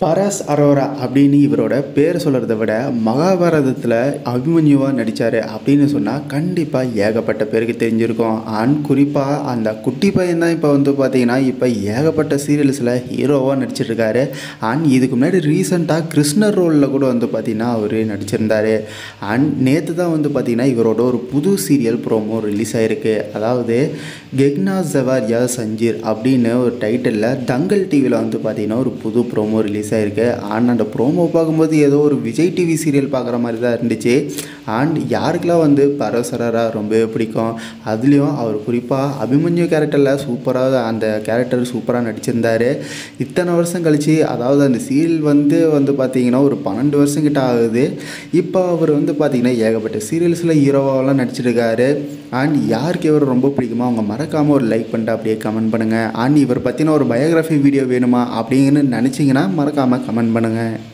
பரஸ் அரோரா அப்படின்னு இவரோட பேர் சொல்கிறத விட மகாபாரதத்தில் அபிமன்யுவாக நடித்தார் அப்படின்னு சொன்னால் கண்டிப்பாக ஏகப்பட்ட பேருக்கு தெரிஞ்சிருக்கும் அண்ட் குறிப்பாக அந்த குட்டி பையன் தான் இப்போ வந்து பார்த்தீங்கன்னா இப்போ ஏகப்பட்ட சீரியல்ஸில் ஹீரோவாக நடிச்சிட்ருக்காரு அண்ட் இதுக்கு முன்னாடி ரீசெண்டாக கிருஷ்ணர் ரோலில் கூட வந்து பார்த்தீங்கன்னா அவர் நடிச்சிருந்தார் அண்ட் நேற்று தான் வந்து பார்த்தீங்கன்னா இவரோட ஒரு புது சீரியல் ப்ரோமோ ரிலீஸ் ஆகிருக்கு அதாவது கெக்னா ஜவார் யா சஞ்சீர் அப்படின்னு ஒரு டைட்டிலில் தங்கல் டிவியில் வந்து பார்த்தீங்கன்னா ஒரு புது ப்ரோமோ ரிலீஸ் ஆகிருக்கு அண்ட் அந்த ப்ரோமோ பார்க்கும்போது ஏதோ ஒரு விஜய் டிவி சீரியல் பார்க்குற மாதிரி தான் இருந்துச்சு அண்ட் யாருக்கெல்லாம் வந்து பரவசரரா ரொம்பவே பிடிக்கும் அதுலேயும் அவர் குறிப்பாக அபிமன்யு கேரக்டரில் சூப்பராக அந்த கேரக்டர் சூப்பராக நடிச்சிருந்தார் இத்தனை வருஷம் கழித்து அதாவது அந்த சீரியல் வந்து வந்து பார்த்தீங்கன்னா ஒரு பன்னெண்டு வருஷம் கிட்ட ஆகுது இப்போ அவர் வந்து பார்த்தீங்கன்னா ஏகப்பட்ட சீரியல்ஸில் ஹீரோவாகலாம் நடிச்சிருக்காரு அண்ட் யாருக்கு இவர் ரொம்ப பிடிக்குமோ அவங்க மறக்காமல் ஒரு லைக் பண்ணிட்டு அப்படியே கமெண்ட் பண்ணுங்கள் அண்ட் இவர் பற்றின ஒரு பயோகிராஃபி வீடியோ வேணுமா அப்படின்னு நினச்சிங்கன்னா மறக்காமல் கமெண்ட் பண்ணுங்கள்